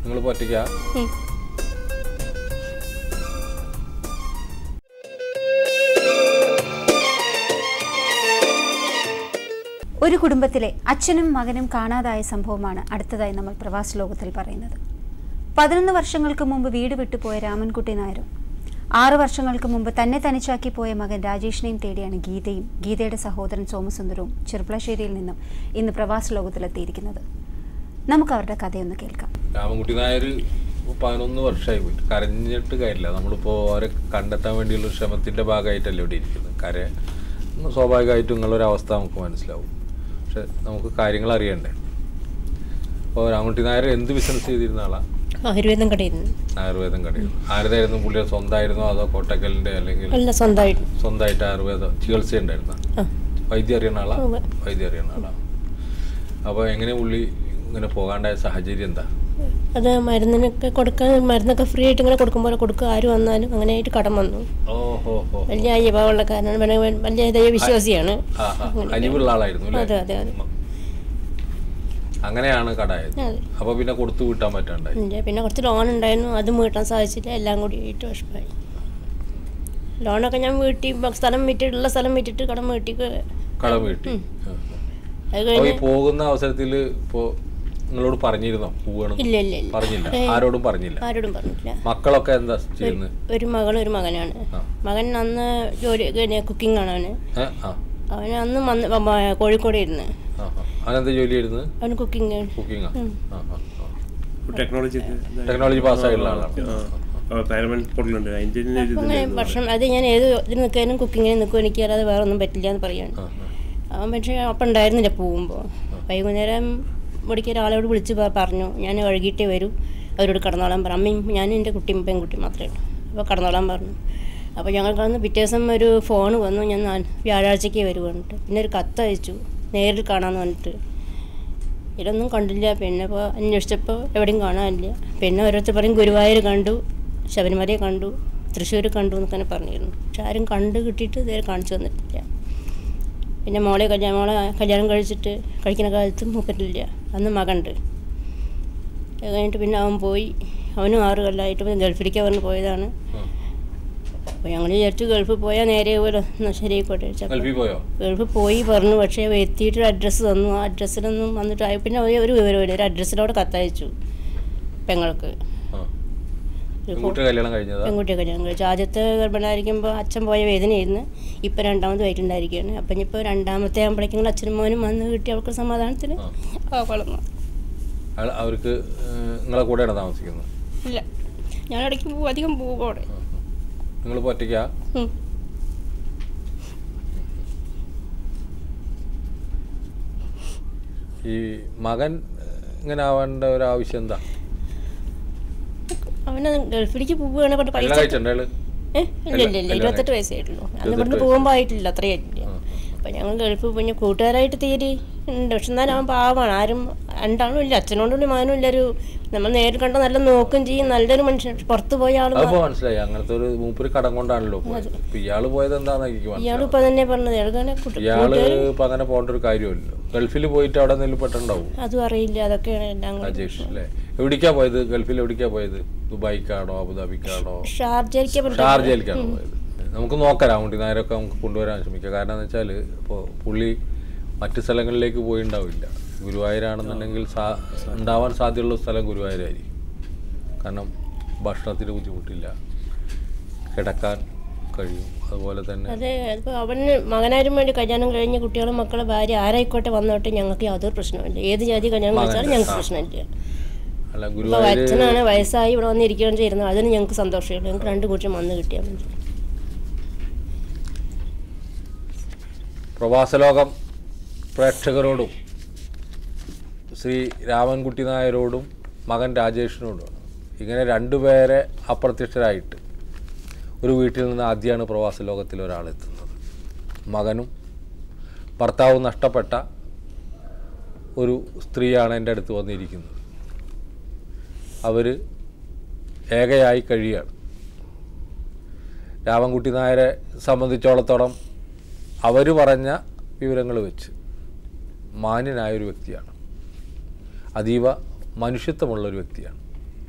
നിങ്ങൾ ഒറ്റയ്ക്കാ ഉം. ഒരു കുടുംബത്തിലെ അച്ഛനും മകനും കാണാതായ സംഭവമാണ് അടുത്തതായി നമ്മൾ പ്രവാസ ലോകത്തിൽ പറയുന്നത് പതിനൊന്ന് വർഷങ്ങൾക്ക് മുമ്പ് വീട് വിട്ടുപോയ രാമൻകുട്ടി നായരും ആറ് വർഷങ്ങൾക്ക് മുമ്പ് തന്നെ തനിച്ചാക്കി പോയ മകൻ രാജേഷിനെയും തേടിയാണ് ഗീതയും ഗീതയുടെ സഹോദരൻ സോമസുന്ദരവും ചെറുപ്പളശ്ശേരിയിൽ നിന്നും ഇന്ന് പ്രവാസ ലോകത്തിലെത്തിയിരിക്കുന്നത് നമുക്ക് അവരുടെ കഥയൊന്ന് കേൾക്കാം രാമൻകുട്ടി നായർ പതിനൊന്ന് വർഷമായി പോയി കരഞ്ഞിട്ട് കാര്യമില്ല നമ്മളിപ്പോൾ അവരെ കണ്ടെത്താൻ വേണ്ടിയുള്ള ഒരു ശ്രമത്തിൻ്റെ ഭാഗമായിട്ടല്ലേ ഇവിടെ ഇരിക്കുന്നത് കര സ്വാഭാവികമായിട്ടും നിങ്ങളൊരു അവസ്ഥ നമുക്ക് മനസ്സിലാവും പക്ഷെ നമുക്ക് കാര്യങ്ങൾ അറിയണ്ടേ അപ്പോൾ രാമൻകുട്ടി നായർ എന്ത് ബിസിനസ് ചെയ്തിരുന്ന ആളാണ് ആയുർവേദം കടയിൽ നിന്ന് ആയുർവേദം കടയിൽ ആരുതായിരുന്നു പുള്ളിയുടെ സ്വന്തമായിരുന്നോ അതോ കോട്ടക്കലിൻ്റെ അല്ലെങ്കിൽ അല്ല സ്വന്തമായിട്ട് സ്വന്തമായിട്ട് ആയുർവേദ ചികിത്സ ഉണ്ടായിരുന്ന ആ വൈദ്യം അറിയുന്ന ആളാ ഉവ്വ്. വൈദ്യം അറിയുന്ന ആളാ അപ്പോൾ എങ്ങനെ പുള്ളി ഇങ്ങനെ പോകാണ്ടായ സാഹചര്യം എന്താ അത് മരുന്നിനൊക്കെ കൊടുക്കാൻ മരുന്നൊക്കെ ഫ്രീ ആയിട്ട് ഇങ്ങനെ കൊടുക്കുമ്പോൾ കൊടുക്കുക ആര് വന്നാലും അങ്ങനെ ആയിട്ട് കടം വന്നു ഓഹോ ഹോ വലിയ അയ്യപ്പാവുള്ളക്കാരനാണ് പിന്നെ വലിയ ദൈവ വിശ്വാസിയാണ് ആ ആ അലിവുള്ള ആളായിരുന്നു അല്ലേ അതെ അതെ അതെ അങ്ങനെയാണ് കടായത് അതെ അപ്പൊ പിന്നെ കൊടുത്തു വിട്ടാൻ പറ്റണ്ടായി ഇല്ല പിന്നെ കുറച്ച് ലോൺ ഉണ്ടായിരുന്നു അതും വീട്ടാൻ സാധിച്ചില്ല എല്ലാം കൂടി ആയിട്ട് വിഷമമായി ലോണൊക്കെ ഞാൻ വീട്ടി സ്ഥലം വിറ്റിട്ടുള്ള സ്ഥലം വിറ്റിട്ട് കടം വീട്ടി കടം വീട്ടി അത് അപ്പൊ ഈ കഴിഞ്ഞ് പോകുന്ന അവസരത്തിൽ ഇപ്പോ നിങ്ങളോട് പറഞ്ഞിരുന്നോ പോവണം ഇല്ല ഇല്ല ഇല്ല പറഞ്ഞില്ല ഏയ്. ആരോടും പറഞ്ഞില്ല ആരോടും പറഞ്ഞില്ല മക്കളൊക്കെ എന്താ ചെയ്യുന്നത് ഒരു മകളും ഒരു മകനാണ് ആ. മകൻ അന്ന് ജോലി കുക്കിംഗ് ആണ് അവന് ഏ ആ അവന് അന്ന് വന്ന് വ- വ- കോഴിക്കോട് ഇരുന്ന് ആ ആ. അവനെന്താ ജോലി ആയിരുന്നത് അവന് കുക്കിംഗ് കുക്കിംഗ് ടെക്നോളജി ടെക്നോളജി പാസ്സായുള്ള ആളാണ് പാരമെന്റ് പോർട്ടലുണ്ട് അതിന്റെ തന്നെ ഒരു അങ്ങനെ ഇതുണ്ടായിരുന്നു. ഭക്ഷണം അത് ഞാൻ ഏത് ഇതിന് നിൽക്കാനും കുക്കിങ്ങിന് നിൽക്കും എനിക്ക് അല്ലാതെ വേറെ ഒന്നും പറ്റില്ല എന്ന് പറയാണ് ആ, ആ. അവൻ പക്ഷേ അപ്പം ഉണ്ടായിരുന്നില്ല പോകുമ്പോൾ വൈകുന്നേരം ഇവിടേക്ക് ഒരാളോട് വിളിച്ച് പ- പറഞ്ഞു ഞാൻ വൈകിട്ടേ വരൂ അവരോട് കടന്നോളാൻ പറഞ്ഞു അമ്മയും ഞാനും എൻ്റെ കുട്ടിയും പെൺകുട്ടിയും മാത്രമേ ഉള്ളൂ അപ്പോൾ കടന്നോളാൻ പറഞ്ഞു അപ്പോൾ ഞങ്ങൾക്ക് അന്ന് പിറ്റേ ദിവസം ഒരു ഫോൺ വന്നു ഞാൻ നാ- വ്യാഴാഴ്ചയ്ക്ക് വരൂ പറഞ്ഞിട്ട് പിന്നെ ഒരു കത്ത് അയച്ചു നേരിൽ കാണാമെന്ന് പറഞ്ഞിട്ട് ഇതൊന്നും കണ്ടില്ല പിന്നെ ഇപ്പോൾ അന്വേഷിച്ചപ്പോൾ എവിടെയും കാണാനില്ല പിന്നെ ഓരോരുത്തർ പറയും ഗുരുവായൂർ കണ്ടു ശബരിമലയെ കണ്ടു തൃശ്ശൂർ കണ്ടു എന്നൊക്കെ പറഞ്ഞിരുന്നു പക്ഷെ ആരും കണ്ട് കിട്ടിയിട്ട് ഇതുവരെ കാണിച്ചു തന്നിട്ടില്ല പിന്നെ മോളെ കല്യാണം മോളെ കല്യാണം കഴിച്ചിട്ട് കഴിക്കുന്ന കാലത്തും മൂപ്പറ്റില്ല അന്ന് മകണ്ട് അത് കഴിഞ്ഞിട്ട് പിന്നെ അവൻ പോയി അവനും ആറ് കൊല്ലമായിട്ട് പിന്നെ ഗൾഫിലേക്ക് പറഞ്ഞ് പോയതാണ് ഉം. അപ്പോൾ ഞങ്ങൾ വിചാരിച്ചു ഗൾഫിൽ പോയാൽ നേരെ പോലെ എന്നാൽ ശരിയായിക്കോട്ടെ വെച്ചപ്പോൾ ഗൾഫിൽ പോയോ ഗൾഫിൽ പോയി പറഞ്ഞു പക്ഷേ എത്തിയിട്ട് ഒരു അഡ്രസ്സ് തന്നു ആ അഡ്രസ്സിലൊന്നും വന്നിട്ട് ആയി പിന്നെ ഒരു ഒരു വിവരമില്ല ഒരു അഡ്രസ്സിലൂടെ കത്തയച്ചു പെങ്ങൾക്ക് ആ ഒരു ഫോ- പെൺകുട്ടി കല്യാണം കഴിഞ്ഞതാ പെൺകുട്ടിയെ കല്യാണം കഴിച്ചു ആദ്യത്തെ ഗർഭിണായിരിക്കുമ്പോൾ അച്ഛൻ പോയ വേദനയായിരുന്നു ഇപ്പം രണ്ടാമത് വയറ്റുണ്ടായിരിക്കുകയാണ് അപ്പം ഇനിയിപ്പോൾ രണ്ടാമത്തെ ആകുമ്പോഴേക്കും അച്ഛനും മോനും വന്ന് കിട്ടി അവർക്ക് സമാധാനത്തിന് ആ. ആ വളർന്നു അയാൾ അവർക്ക് ഏഹ്, നിങ്ങളെ കൂടെയാണ് താമസിക്കുന്നത് ഇല്ല ഞാൻ ഇടയ്ക്ക് പോകും അധികം പോകും അവിടെ നിങ്ങൾ ഒറ്റയ്ക്കാ ഉം. ഈ മകൻ ഏഹ്, ഇങ്ങനെ ആവേണ്ട ഒരു ആവശ്യം എന്താ അവന് ഗൾഫിലേക്ക് പോവുകയാണ് കൊണ്ട് പൈസ എല്ലാം കഴിച്ചിട്ടുണ്ട് അയാള് ഏ? ഇല്ല ഇല്ല ഇല്ല ഇരുപത്തെട്ട് വയസ്സായിട്ടുള്ളൂ അന്ന് ഇവിടുന്ന് പോകുമ്പോൾ ആയിട്ടില്ല അത്രയായിട്ടില്ല അപ്പം ഞങ്ങൾ ഗൾഫിൽ പിന്നെ കൂട്ടുകാരായിട്ട് തീരെ ഉണ്ട് പക്ഷെ എന്നാലും അവൻ പാവമാണ് ആരും രണ്ടാളും ഇല്ല അച്ഛനോടും ഇല്ല മകനും ഇല്ല ഒരു നമ്മൾ നേരിൽ കണ്ട നല്ല നോക്കും ചെയ്യും നല്ലൊരു മനുഷ്യൻ പുറത്ത് പോയ ആൾ അതിപ്പോ മനസ്സിലായി അങ്ങനത്തെ ഒരു മൂപ്പര് കടം കൊണ്ടാണല്ലോ പോയത് ഇപ്പൊ ഇയാള് പോയത് എന്താന്ന് എനിക്ക് ഇയാളും മനസ്സിലായി ഇപ്പം തന്നെ പറഞ്ഞത് ഇയാൾക്കാനെ കുട്ടി ഇയാള് ഇപ്പൊ അങ്ങനെ പോകേണ്ട ഒരു കാര്യമല്ലോ ഗൾഫിൽ പോയിട്ട് അവിടെ എന്തെങ്കിലും പെട്ടുണ്ടാവും അതും അറിയില്ല അതൊക്കെയാണ് എല്ലാം കൂടി രാജേഷ് അല്ലേ എവിടേക്കാ പോയത് ഗൾഫിൽ എവിടേക്കാ പോയത് ദുബായിക്കാണോ അബുദാബിക്കാണോ ഷാർജയ്ക്ക് ഷാർജയിലേക്കാണ് പോയത് നമുക്ക് നോക്കാം രാമുണ്ടി നായരൊക്കെ നമുക്ക് കൊണ്ടുവരാൻ ശ്രമിക്കാം കാരണം എന്ന് വെച്ചാൽ ഇപ്പോൾ പുള്ളി മറ്റ് സ്ഥലങ്ങളിലേക്ക് പോയിണ്ടാവില്ല ഗുരുവായൂരാണെന്നുണ്ടെങ്കിൽ സാ ഉണ്ടാവാൻ സാധ്യതയുള്ള സ്ഥലം ഗുരുവായൂരായിരിക്കും കാരണം ഭക്ഷണത്തിന് ബുദ്ധിമുട്ടില്ല കിടക്കാൻ കഴിയും അതുപോലെ തന്നെ അതെ അതിപ്പോൾ അവന് മകനാരും വേണ്ടി കല്യാണം കഴിഞ്ഞ് കുട്ടികളും മക്കളും ഭാര്യ ആരായിക്കോട്ടെ വന്നോട്ടെ ഞങ്ങൾക്ക് യാതൊരു പ്രശ്നമില്ല ഏത് ജാതി കല്യാണം കഴിച്ചാലും ഞങ്ങൾക്ക് പ്രശ്നമില്ല അല്ല ഇപ്പോൾ ഗുരുവായൂർ അച്ഛനാണ് വയസ്സായി ഇവിടെ വന്നിരിക്കുകയും ചെയ്യുന്നത് അതിന് ഞങ്ങൾക്ക് സന്തോഷമില്ല ഞങ്ങൾക്ക് രണ്ട് കൂട്ടം വന്ന് കിട്ടിയാൽ മതി പ്രവാസലോകം പ്രേക്ഷകരോടും ശ്രീ രാമൻകുട്ടി നായരോടും മകൻ രാജേഷിനോടും ഇങ്ങനെ രണ്ടുപേരെ അപ്രത്യക്ഷരായിട്ട് ഒരു വീട്ടിൽ നിന്ന് ആദ്യമാണ് പ്രവാസ ലോകത്തിൽ ഒരാളെത്തുന്നത് മകനും ഭർത്താവും നഷ്ടപ്പെട്ട ഒരു സ്ത്രീയാണ് എൻ്റെ അടുത്ത് വന്നിരിക്കുന്നത് അവർ ഏകയായി കഴിയുകയാണ് രാമൻകുട്ടി നായരെ സംബന്ധിച്ചോളത്തോളം അവർ പറഞ്ഞ വിവരങ്ങൾ വെച്ച് മാന്യനായൊരു വ്യക്തിയാണ് അതീവ മനുഷ്യത്വമുള്ള ഒരു വ്യക്തിയാണ്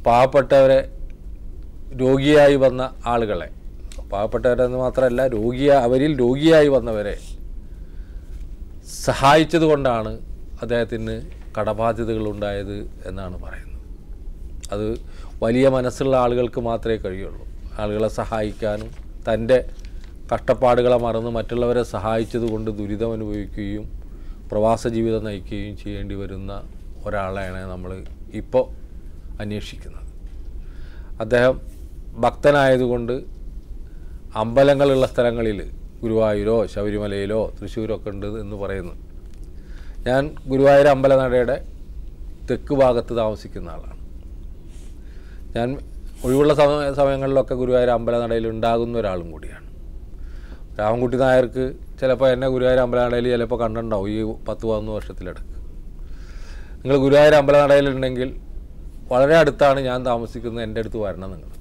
പാവപ്പെട്ടവരെ രോഗിയായി വന്ന ആളുകളെ പാവപ്പെട്ടവരെന്ന് മാത്രമല്ല രോഗിയ അവരിൽ രോഗിയായി വന്നവരെ സഹായിച്ചത് കൊണ്ടാണ് അദ്ദേഹത്തിന് കടബാധ്യതകൾ ഉണ്ടായത് എന്നാണ് പറയുന്നത് അത് വലിയ മനസ്സുള്ള ആളുകൾക്ക് മാത്രമേ കഴിയുള്ളൂ ആളുകളെ സഹായിക്കാനും തൻ്റെ കഷ്ടപ്പാടുകളെ മറന്ന് മറ്റുള്ളവരെ സഹായിച്ചത് കൊണ്ട് ദുരിതം അനുഭവിക്കുകയും പ്രവാസ ജീവിതം നയിക്കുകയും ചെയ്യേണ്ടി വരുന്ന ഒരാളെയാണ് നമ്മൾ ഇപ്പോൾ അന്വേഷിക്കുന്നത് അദ്ദേഹം ഭക്തനായതുകൊണ്ട് അമ്പലങ്ങളുള്ള സ്ഥലങ്ങളിൽ ഗുരുവായൂരോ ശബരിമലയിലോ തൃശ്ശൂരൊക്കെ ഉണ്ട് എന്ന് പറയുന്നു ഞാൻ ഗുരുവായൂർ അമ്പലനടയുടെ തെക്ക് ഭാഗത്ത് താമസിക്കുന്ന ആളാണ് ഞാൻ ഒഴിവുള്ള സമയ സമയങ്ങളിലൊക്കെ ഗുരുവായൂർ അമ്പലനടയിൽ ഉണ്ടാകുന്ന ഒരാളും കൂടിയാണ് രാമൻകുട്ടി നായർക്ക് ചിലപ്പോൾ എന്നെ ഗുരുവായൂർ അമ്പലനടയിൽ ചിലപ്പോൾ കണ്ടിട്ടുണ്ടാവും ഈ പത്ത് പതിനൊന്ന് വർഷത്തിലടക്ക് നിങ്ങൾ ഗുരുവായൂർ അമ്പലനടയിലുണ്ടെങ്കിൽ വളരെ അടുത്താണ് ഞാൻ താമസിക്കുന്നത് എൻ്റെ അടുത്ത് വരണം നിങ്ങൾ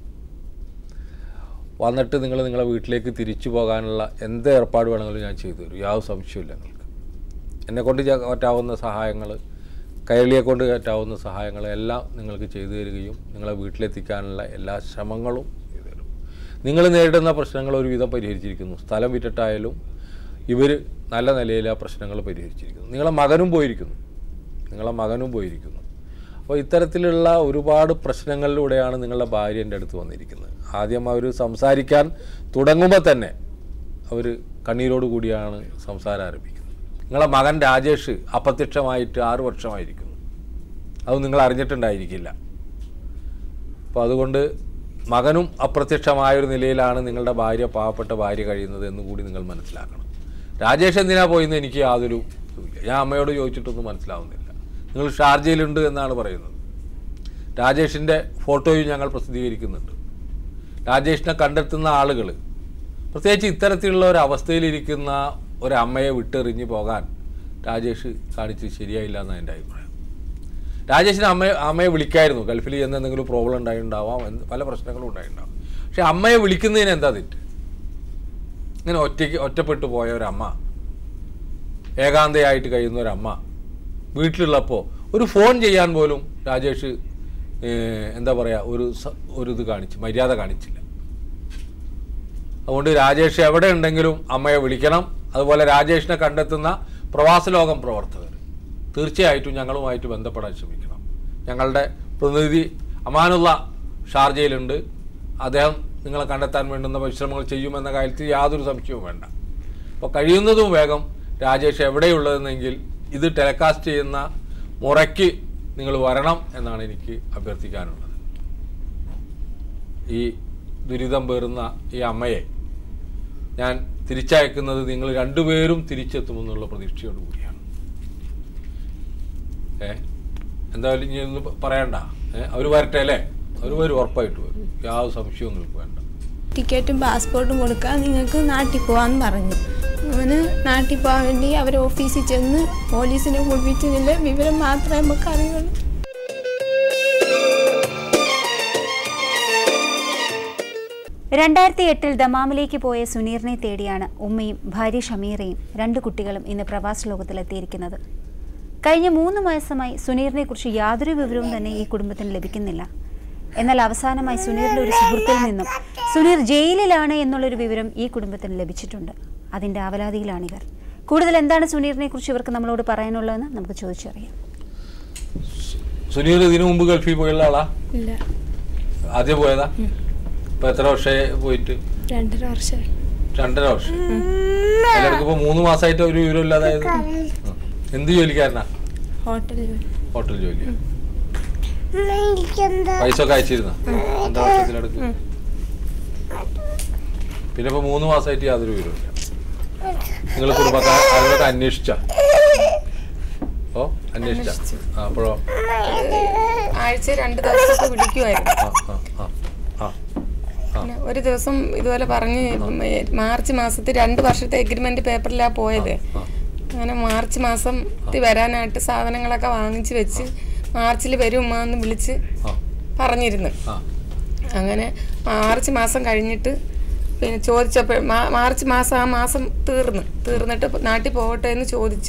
വന്നിട്ട് നിങ്ങൾ നിങ്ങളെ വീട്ടിലേക്ക് തിരിച്ചു പോകാനുള്ള എന്ത് ഏർപ്പാട് വേണമെങ്കിലും ഞാൻ ചെയ്തു തരും യാതൊരു സംശയമില്ല നിങ്ങൾക്ക് എന്നെ കൊണ്ട് ചെ- പറ്റാവുന്ന സഹായങ്ങൾ കൈരളിയെ കൊണ്ട് പറ്റാവുന്ന സഹായങ്ങൾ എല്ലാം നിങ്ങൾക്ക് ചെയ്തു തരികയും നിങ്ങളെ വീട്ടിലെത്തിക്കാനുള്ള എല്ലാ ശ്രമങ്ങളും ചെയ്തു തരും നിങ്ങൾ നേരിടുന്ന പ്രശ്നങ്ങൾ ഒരുവിധം പരിഹരിച്ചിരിക്കുന്നു സ്ഥലം വിറ്റിട്ടായാലും ഇവർ നല്ല നിലയിൽ ആ പ്രശ്നങ്ങൾ പരിഹരിച്ചിരിക്കുന്നു നിങ്ങളെ മകനും പോയിരിക്കുന്നു നിങ്ങളെ മകനും പോയിരിക്കുന്നു അപ്പോൾ ഇത്തരത്തിലുള്ള ഒരുപാട് പ്രശ്നങ്ങളിലൂടെയാണ് നിങ്ങളുടെ ഭാര്യ എൻ്റെ അടുത്ത് വന്നിരിക്കുന്നത് ആദ്യം അവർ സംസാരിക്കാൻ തുടങ്ങുമ്പോൾ തന്നെ അവർ കണ്ണീരോട് കൂടിയാണ് സംസാരം ആരംഭിക്കുന്നത് നിങ്ങളെ മകൻ രാജേഷ് അപ്രത്യക്ഷമായിട്ട് ആറ് വർഷമായിരിക്കുന്നു അത് നിങ്ങൾ അറിഞ്ഞിട്ടുണ്ടായിരിക്കില്ല അപ്പോൾ അതുകൊണ്ട് മകനും അപ്രത്യക്ഷമായൊരു നിലയിലാണ് നിങ്ങളുടെ ഭാര്യ പാവപ്പെട്ട ഭാര്യ കഴിയുന്നത് എന്ന് കൂടി നിങ്ങൾ മനസ്സിലാക്കണം രാജേഷ് എന്തിനാ പോയെന്ന് എനിക്ക് യാതൊരു ഇതുമില്ല ഞാൻ അമ്മയോട് ചോദിച്ചിട്ടൊന്നും മനസ്സിലാവുന്നില്ല നിങ്ങൾ ഷാർജയിലുണ്ട് എന്നാണ് പറയുന്നത് രാജേഷിൻ്റെ ഫോട്ടോയും ഞങ്ങൾ പ്രസിദ്ധീകരിക്കുന്നുണ്ട് രാജേഷിനെ കണ്ടെത്തുന്ന ആളുകൾ പ്രത്യേകിച്ച് ഇത്തരത്തിലുള്ള ഒരു അവസ്ഥയിലിരിക്കുന്ന ഒരമ്മയെ വിട്ടെറിഞ്ഞ് പോകാൻ രാജേഷ് കാണിച്ച് ശരിയായില്ല എന്നാണ് എൻ്റെ അഭിപ്രായം രാജേഷിന് അമ്മയെ അമ്മയെ വിളിക്കായിരുന്നു ഗൾഫിൽ ചെന്ന് എന്തെങ്കിലും പ്രോബ്ലം ഉണ്ടായിട്ടുണ്ടാവാം എന്ത് പല പ്രശ്നങ്ങളും ഉണ്ടായിട്ടുണ്ടാവും പക്ഷെ അമ്മയെ വിളിക്കുന്നതിന് എന്താ തെറ്റ് ഇങ്ങനെ ഒറ്റയ്ക്ക് ഒറ്റപ്പെട്ടു പോയ ഒരമ്മ ഏകാന്തയായിട്ട് കഴിയുന്ന ഒരമ്മ വീട്ടിലുള്ളപ്പോൾ ഒരു ഫോൺ ചെയ്യാൻ പോലും രാജേഷ് ഏഹ്, എന്താ പറയുക ഒരു സ- ഒരു ഇത് കാണിച്ചു മര്യാദ കാണിച്ചില്ല അതുകൊണ്ട് രാജേഷ് എവിടെ ഉണ്ടെങ്കിലും അമ്മയെ വിളിക്കണം അതുപോലെ രാജേഷിനെ കണ്ടെത്തുന്ന പ്രവാസ ലോകം പ്രവർത്തകർ തീർച്ചയായിട്ടും ഞങ്ങളുമായിട്ട് ബന്ധപ്പെടാൻ ശ്രമിക്കണം ഞങ്ങളുടെ പ്രതിനിധി അമാനുള്ള ഷാർജയിലുണ്ട് അദ്ദേഹം നിങ്ങളെ കണ്ടെത്താൻ വേണ്ടുന്ന പരിശ്രമങ്ങൾ ചെയ്യുമെന്ന കാര്യത്തിൽ യാതൊരു സംശയവും വേണ്ട അപ്പോൾ കഴിയുന്നതും വേഗം രാജേഷ് എവിടെയുള്ളതെന്നെങ്കിൽ ഇത് ടെലികാസ്റ്റ് ചെയ്യുന്ന മുറയ്ക്ക് നിങ്ങൾ വരണം എന്നാണ് എനിക്ക് അഭ്യർത്ഥിക്കാനുള്ളത് ഈ ദുരിതം പേറുന്ന ഈ അമ്മയെ ഞാൻ തിരിച്ചയക്കുന്നത് നിങ്ങൾ രണ്ടുപേരും തിരിച്ചെത്തുമെന്നുള്ള പ്രതീക്ഷയോട് കൂടിയാണ് ഏ എന്തായാലും ഇനി ഒന്ന് പറയണ്ട ഏ അവർ വരട്ടെ അല്ലേ അവർ വരും ഉറപ്പായിട്ട് വരും യാതൊരു സംശയവും നിങ്ങൾക്ക് വേണ്ട ടിക്കറ്റും പാസ്പോർട്ടും കൊടുക്കാൻ നിങ്ങൾക്ക് നാട്ടിൽ പോകാമെന്ന് പറഞ്ഞു അവന് നാട്ടിൽ പോകാൻ വേണ്ടി അവർ ഓഫീസിൽ ചെന്ന് പോലീസിനെ വിളിപ്പിച്ചതിൻ്റെ വിവരം മാത്രമേ നമുക്ക് അറിയുള്ളൂ രണ്ടായിരത്തി എട്ടിൽ ദമാമിലേക്ക് പോയ സുനീറിനെ തേടിയാണ് ഉമ്മയും ഭാര്യ ഷമീറയും രണ്ട് കുട്ടികളും ഇന്ന് പ്രവാസ ലോകത്തിലെത്തിയിരിക്കുന്നത് കഴിഞ്ഞ മൂന്ന് മാസമായി സുനീറിനെ കുറിച്ച് യാതൊരു വിവരവും തന്നെ ഈ കുടുംബത്തിന് ലഭിക്കുന്നില്ല എന്നാൽ അവസാനമായി സുനീറിന്റെ ഒരു സുഹൃത്തിൽ നിന്നും സുനീർ ജയിലിലാണ് എന്നുള്ളൊരു വിവരം ഈ കുടുംബത്തിന് ലഭിച്ചിട്ടുണ്ട് അതിന്റെ ആവലാതിയിലാണിവർ കൂടുതൽ എന്താണ് സുനീറിനെ കുറിച്ച് ഇവർക്ക് നമ്മളോട് പറയാനുള്ളതെന്ന് നമുക്ക് ചോദിച്ചറിയാം സുനീർ ഇതിനു മുമ്പ് ഗൾഫിൽ പോയുള്ള ആളാ ഇല്ല ആദ്യം പോയതാ ഇപ്പൊ എത്ര വർഷമായി പോയിട്ട് രണ്ടര വർഷമായി രണ്ടര വർഷം എല്ലാവർക്കും ഇപ്പൊ മൂന്ന് മാസമായിട്ട് ഒരു വിവരം ഇല്ലാതായത് എന്ത് ജോലിക്കാരനാ ഹോട്ടലിൽ ജോലി. ഹോട്ടൽ ജോലി പൈസ ഒക്കെ അയച്ചിരുന്ന രണ്ടര വർഷത്തിനടുക്ക് പിന്നെ ഇപ്പൊ മൂന്ന് മാസമായിട്ട് യാതൊരു വിവരമില്ല നിങ്ങൾ കുടുംബക്കാരോടൊക്കെ അന്വേഷിച്ച ഓ അന്വേഷിച്ച ആ അപ്പോഴോ ആഴ്ച രണ്ട് ദിവസമൊക്കെ വിളിക്കുമായിരുന്നു ആ ആ ആ ആ ആ പിന്നെ ഒരു ദിവസം ഇതുപോലെ പറഞ്ഞ് മാർച്ച് മാസത്തിൽ രണ്ട് വർഷത്തെ എഗ്രിമെന്റ് പേപ്പറിലാണ് പോയത് ആ അങ്ങനെ മാർച്ച് മാസം ഇത് വരാനായിട്ട് സാധനങ്ങളൊക്കെ വാങ്ങിച്ച് വെച്ച് മാർച്ചിൽ വരും ഉമ്മ എന്ന് വിളിച്ച് ആ പറഞ്ഞിരുന്നു ആ അങ്ങനെ മാർച്ച് മാസം കഴിഞ്ഞിട്ട് പിന്നെ ചോദിച്ചപ്പോൾ മാർച്ച് മാസം ആ മാസം തീർന്ന് തീർന്നിട്ട് നാട്ടിൽ പോകട്ടെ എന്ന് ചോദിച്ചു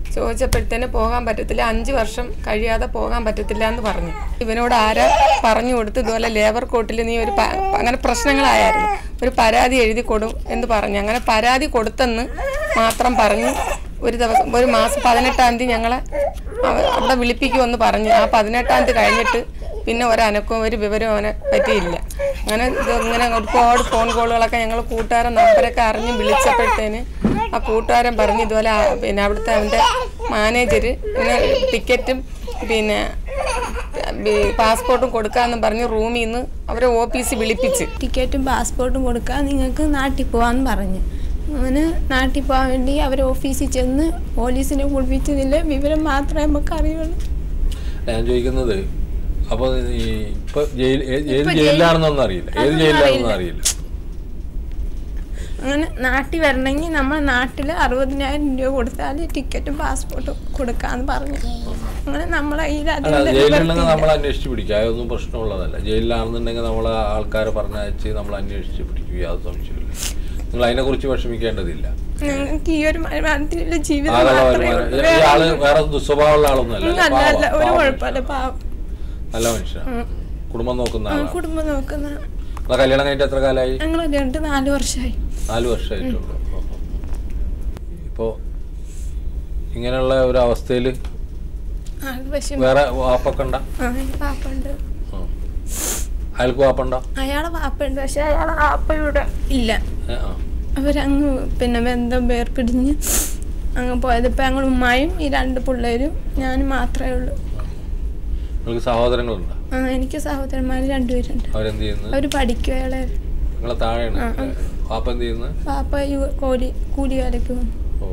ചോദിച്ചപ്പോഴത്തേന് പോകാൻ പറ്റത്തില്ല അഞ്ച് വർഷം കഴിയാതെ പോകാൻ പറ്റത്തില്ല എന്ന് പറഞ്ഞു ഇവനോട് ആരാ പറഞ്ഞു കൊടുത്ത് ഇതുപോലെ ലേബർ കോർട്ടിൽ നീ ഒരു പ- അങ്ങനെ പ്രശ്നങ്ങളായിരുന്നു ഒരു പരാതി എഴുതി കൊടു എന്ന് പറഞ്ഞു അങ്ങനെ പരാതി കൊടുത്തെന്ന് മാത്രം പറഞ്ഞു ഒരു ദിവസം ഒരു മാസം പതിനെട്ടാം തീയതി ഞങ്ങളെ അവ- അവിടെ വിളിപ്പിക്കുമെന്ന് പറഞ്ഞു ആ പതിനെട്ടാം തീയതി കഴിഞ്ഞിട്ട് പിന്നെ ഒരനക്കവും ഒരു വിവരവും അവനെ പറ്റിയില്ല അങ്ങനെ ഇത് ഇങ്ങനെ ഒരുപാട് ഫോൺ കോളുകളൊക്കെ ഞങ്ങൾ കൂട്ടുകാരൻ നമ്പരൊക്കെ അറിഞ്ഞ് വിളിച്ചപ്പോഴത്തേന് ആ കൂട്ടുകാരൻ പറഞ്ഞു ഇതുപോലെ ആ പിന്നെ അവിടുത്തെ അവൻ്റെ മാനേജർ ഇങ്ങനെ ടിക്കറ്റും പിന്നെ ബി- പാസ്പോർട്ടും കൊടുക്കാമെന്ന് പറഞ്ഞ് റൂമിൽ നിന്ന് അവരെ ഓഫീസിൽ വിളിപ്പിച്ച് ടിക്കറ്റും പാസ്പോർട്ടും കൊടുക്കാൻ നിങ്ങൾക്ക് നാട്ടിൽ പോകാമെന്ന് പറഞ്ഞു അവന് നാട്ടിൽ പോകാൻ വേണ്ടി അവർ ഓഫീസിൽ ചെന്ന് പോലീസിനെ കുളിപ്പിച്ചതിലെ വിവരം മാത്രമേ നമുക്ക് അറിയുള്ളൂ ഞാൻ ചോദിക്കുന്നത് അപ്പോൾ ഈ ഇപ്പൊ ജയിൽ ഏ- ഏത് ഇപ്പൊ ജയിലിലാണെന്നൊന്നും അറിയില്ല ഏത് അതൊന്നും ജയിലിലാണെന്നൊന്നും അറിയില്ല. അറിയില്ല അങ്ങനെ നാട്ടിൽ വരണമെങ്കിൽ നമ്മൾ നാട്ടിൽ അറുപതിനായിരം രൂപ കൊടുത്താൽ ടിക്കറ്റും പാസ്പോർട്ടും കൊടുക്കാമെന്ന് പറഞ്ഞു അങ്ങനെ നമ്മളെ ഈ അല്ല അതിൻ്റെ ജയിലിലുണ്ടെങ്കിൽ നമ്മൾ അന്വേഷിച്ച് പിടിക്കും അതൊന്നും പ്രശ്നമുള്ളതല്ല ജയിലിലാണെന്നുണ്ടെങ്കിൽ നമ്മൾ ആൾക്കാരെ പറഞ്ഞയച്ച് നമ്മൾ അന്വേഷിച്ച് പിടിക്കും യാതൊരു സംശയമില്ല നിങ്ങൾ അതിനെക്കുറിച്ച് വിഷമിക്കേണ്ടതില്ല ഞങ്ങൾക്ക് ഈ ഒരു വരുമാനത്തിലുള്ള ജീവിതം ആകെയുള്ള മാത്രമേ വരുമാനം ഉള്ളൂ. ഈ ആള് വേറെ ദുസ്വഭാവമുള്ള ആളൊന്നും അല്ല അല്ല അല്ല ഒരു കുഴപ്പമില്ല പാവം നല്ല മനുഷ്യനാണ് കുടുംബം നോക്കുന്ന ആ, ആളാണ് കുടുംബം നോക്കുന്ന നിങ്ങളെ കല്യാണം കഴിഞ്ഞിട്ട് എത്ര കാലമായി ഞങ്ങൾ രണ്ട് നാല് വർഷമായി നാല് വർഷമായിട്ടുള്ളൂ ഇപ്പോൾ ഇങ്ങനെയുള്ള ഒരു അവസ്ഥയിൽ ആൾക്ക് പക്ഷെ വേറെ വാപ്പൊക്കെ ഉണ്ടോ ആ എനിക്ക് പാപ്പുണ്ട് അയാൾക്ക് വാപ്പുണ്ടോ അയാളെ പാപ്പുണ്ട് പക്ഷെ അയാളെ പാപ്പ ഇവിടെ ഇല്ല ഏ, ആ. അവരങ്ങ് പിന്നെ ബന്ധം വേർപിടിഞ്ഞ് അങ്ങ് പോയത് ഇപ്പം ഞങ്ങൾ ഉമ്മായും ഈ രണ്ട് പിള്ളേരും ഞാനും മാത്രമേ ഉള്ളൂ നിങ്ങൾക്ക് സഹോദരങ്ങളുണ്ടോ ആ എനിക്ക് സഹോദരന്മാർ രണ്ടുപേരുണ്ട് അവരെന്ത് ചെയ്യുന്നു അവർ പഠിക്കും അയാളെ നിങ്ങളെ താഴെയാണ് വാപ്പ എന്ത് ചെയ്യുന്നു പാപ്പ യു- കൂലി കൂലി വേലയ്ക്ക് പോകും ഓ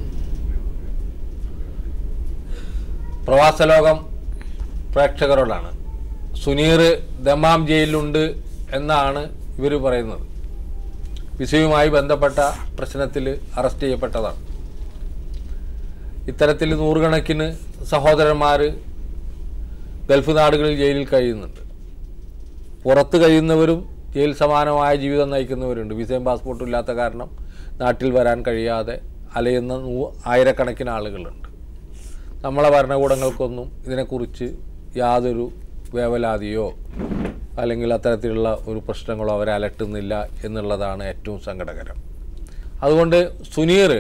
പ്രവാസലോകം പ്രേക്ഷകരോടാണ് സുനീർ ദമാം ജയിലിലുണ്ട് എന്നാണ് ഇവർ പറയുന്നത് വിസയുമായി ബന്ധപ്പെട്ട പ്രശ്നത്തിൽ അറസ്റ്റ് ചെയ്യപ്പെട്ടതാണ് ഇത്തരത്തിൽ നൂറുകണക്കിന് സഹോദരന്മാർ ഗൾഫ് നാടുകളിൽ ജയിലിൽ കഴിയുന്നുണ്ട് പുറത്ത് കഴിയുന്നവരും ജയിൽ സമാനമായ ജീവിതം നയിക്കുന്നവരുണ്ട് വിസയും പാസ്പോർട്ടും ഇല്ലാത്ത കാരണം നാട്ടിൽ വരാൻ കഴിയാതെ അലയുന്ന നൂ ആയിരക്കണക്കിന് ആളുകളുണ്ട് നമ്മളെ ഭരണകൂടങ്ങൾക്കൊന്നും ഇതിനെക്കുറിച്ച് യാതൊരു വേവലാതിയോ അല്ലെങ്കിൽ അത്തരത്തിലുള്ള ഒരു പ്രശ്നങ്ങളോ അവരെ അലട്ടുന്നില്ല എന്നുള്ളതാണ് ഏറ്റവും സങ്കടകരം അതുകൊണ്ട് സുനീർ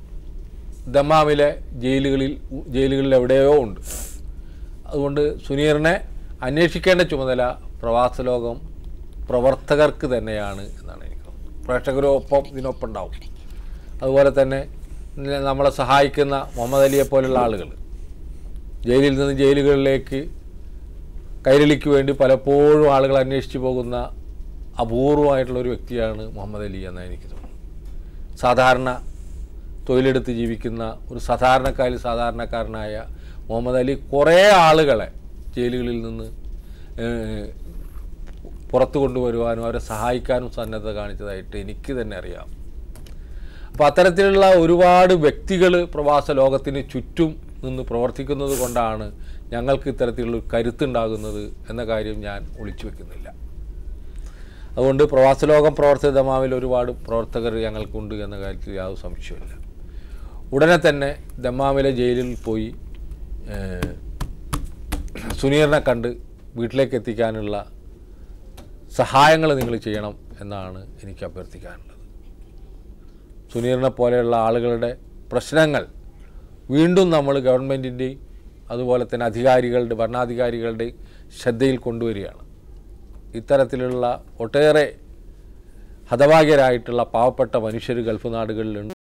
ദമാമിലെ ജയിലുകളിൽ ജയിലുകളിൽ എവിടെയോ ഉണ്ട് അതുകൊണ്ട് സുനീറിനെ അന്വേഷിക്കേണ്ട ചുമതല പ്രവാസ ലോകം പ്രവർത്തകർക്ക് തന്നെയാണ് എന്നാണ് എനിക്ക് തോന്നുന്നത് പ്രേക്ഷകരും ഒപ്പം ഇതിനൊപ്പം ഉണ്ടാവും അതുപോലെ തന്നെ ഇന്ന് നമ്മളെ സഹായിക്കുന്ന മുഹമ്മദ് അലിയെ പോലുള്ള ആളുകൾ ജയിലിൽ നിന്ന് ജയിലുകളിലേക്ക് കൈരളിക്ക് വേണ്ടി പലപ്പോഴും ആളുകൾ അന്വേഷിച്ച് പോകുന്ന അപൂർവമായിട്ടുള്ള ഒരു വ്യക്തിയാണ് മുഹമ്മദ് അലി എന്നാണ് എനിക്ക് തോന്നുന്നത് സാധാരണ തൊഴിലെടുത്ത് ജീവിക്കുന്ന ഒരു സാധാരണക്കാരിൽ സാധാരണക്കാരനായ മുഹമ്മദ് അലി കുറേ ആളുകളെ ജയിലുകളിൽ നിന്ന് ഏഹ്, പുറത്തു കൊണ്ടുവരുവാനും അവരെ സഹായിക്കാനും സന്നദ്ധത കാണിച്ചതായിട്ട് എനിക്ക് തന്നെ അറിയാം അപ്പോൾ അത്തരത്തിലുള്ള ഒരുപാട് വ്യക്തികൾ പ്രവാസ ലോകത്തിന് ചുറ്റും നിന്ന് പ്രവർത്തിക്കുന്നത് കൊണ്ടാണ് ഞങ്ങൾക്ക് ഇത്തരത്തിലുള്ള ഒരു കരുത്തുണ്ടാകുന്നത് എന്ന കാര്യം ഞാൻ ഒളിച്ചു വെക്കുന്നില്ല അതുകൊണ്ട് പ്രവാസ ലോകം പ്രവർത്തക ദമാവിൽ ഒരുപാട് പ്രവർത്തകർ ഞങ്ങൾക്കുണ്ട് എന്ന കാര്യത്തിൽ യാതൊരു സംശയമില്ല ഉടനെ തന്നെ ദമാമിലെ ജയിലിൽ പോയി ഏഹ്, സുനീറിനെ കണ്ട് വീട്ടിലേക്ക് എത്തിക്കാനുള്ള സഹായങ്ങൾ നിങ്ങൾ ചെയ്യണം എന്നാണ് എനിക്ക് അഭ്യർത്ഥിക്കാനുള്ളത് സുനീറിനെ പോലെയുള്ള ആളുകളുടെ പ്രശ്നങ്ങൾ വീണ്ടും നമ്മൾ ഗവൺമെൻറ്റിൻ്റെയും അതുപോലെ തന്നെ അധികാരികളുടെ ഭരണാധികാരികളുടെ ശ്രദ്ധയിൽ കൊണ്ടുവരികയാണ് ഇത്തരത്തിലുള്ള ഒട്ടേറെ ഹതഭാഗ്യരായിട്ടുള്ള പാവപ്പെട്ട മനുഷ്യർ ഗൾഫ് നാടുകളിലുണ്ട്